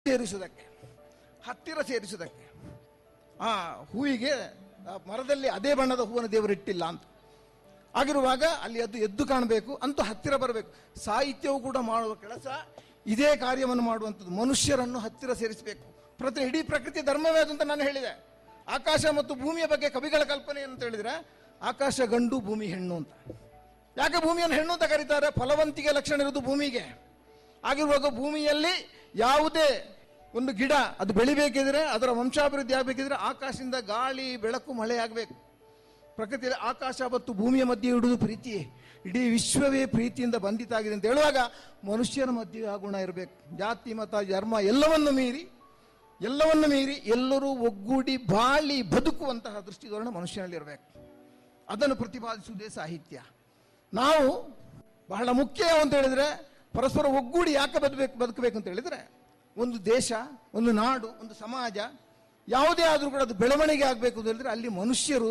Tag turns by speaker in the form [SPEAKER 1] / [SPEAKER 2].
[SPEAKER 1] ಸೇರಿಸುವುದಕ್ಕೆ ಹತ್ತಿರ ಸೇರಿಸುವುದಕ್ಕೆ ಆ ಹೂವಿಗೆ ಆ ಮರದಲ್ಲಿ ಅದೇ ಬಣ್ಣದ ಹೂವನ್ನು ದೇವರು ಇಟ್ಟಿಲ್ಲ ಅಂತ ಆಗಿರುವಾಗ ಅಲ್ಲಿ ಅದು ಎದ್ದು ಕಾಣಬೇಕು ಅಂತೂ ಹತ್ತಿರ ಬರಬೇಕು ಸಾಹಿತ್ಯವು ಕೂಡ ಮಾಡುವ ಕೆಲಸ ಇದೇ ಕಾರ್ಯವನ್ನು ಮಾಡುವಂಥದ್ದು ಮನುಷ್ಯರನ್ನು ಹತ್ತಿರ ಸೇರಿಸಬೇಕು ಪ್ರತಿ ಇಡೀ ಪ್ರಕೃತಿ ಧರ್ಮವೇ ಅದು ಅಂತ ನಾನು ಹೇಳಿದೆ ಆಕಾಶ ಮತ್ತು ಭೂಮಿಯ ಬಗ್ಗೆ ಕವಿಗಳ ಕಲ್ಪನೆ ಅಂತ ಹೇಳಿದ್ರೆ ಆಕಾಶ ಗಂಡು ಭೂಮಿ ಹೆಣ್ಣು ಅಂತ ಯಾಕೆ ಭೂಮಿಯನ್ನು ಹೆಣ್ಣು ಅಂತ ಕರೀತಾರೆ ಫಲವಂತಿಗೆ ಲಕ್ಷಣ ಇರೋದು ಭೂಮಿಗೆ ಆಗಿರುವಾಗ ಭೂಮಿಯಲ್ಲಿ ಯಾವುದೇ ಒಂದು ಗಿಡ ಅದು ಬೆಳಿಬೇಕಿದ್ರೆ ಅದರ ವಂಶಾಭಿವೃದ್ಧಿ ಆಗಬೇಕಿದ್ರೆ ಆಕಾಶದಿಂದ ಗಾಳಿ ಬೆಳಕು ಮಳೆ ಆಗಬೇಕು ಪ್ರಕೃತಿಯಲ್ಲಿ ಆಕಾಶ ಮತ್ತು ಭೂಮಿಯ ಮಧ್ಯೆ ಇಡುವುದು ಪ್ರೀತಿಯೇ ಇಡೀ ವಿಶ್ವವೇ ಪ್ರೀತಿಯಿಂದ ಬಂಧಿತ ಆಗಿದೆ ಅಂತ ಹೇಳುವಾಗ ಮನುಷ್ಯನ ಮಧ್ಯೆ ಆ ಗುಣ ಇರಬೇಕು ಜಾತಿ ಮತ ಧರ್ಮ ಎಲ್ಲವನ್ನು ಮೀರಿ ಎಲ್ಲವನ್ನು ಮೀರಿ ಎಲ್ಲರೂ ಒಗ್ಗೂಡಿ ಬಾಳಿ ಬದುಕುವಂತಹ ದೃಷ್ಟಿಧೋರಣೆ ಮನುಷ್ಯನಲ್ಲಿ ಇರಬೇಕು ಅದನ್ನು ಪ್ರತಿಪಾದಿಸುವುದೇ ಸಾಹಿತ್ಯ ನಾವು ಬಹಳ ಮುಖ್ಯ ಅಂತ ಹೇಳಿದ್ರೆ ಪರಸ್ಪರ ಒಗ್ಗೂಡಿ ಯಾಕೆ ಬದುಕಬೇಕು ಬದುಕಬೇಕು ಅಂತ ಹೇಳಿದ್ರೆ ಒಂದು ದೇಶ ಒಂದು ನಾಡು ಒಂದು ಸಮಾಜ ಯಾವುದೇ ಆದರೂ ಕೂಡ ಅದು ಬೆಳವಣಿಗೆ ಆಗಬೇಕು ಅಂತ ಹೇಳಿದ್ರೆ ಅಲ್ಲಿ ಮನುಷ್ಯರು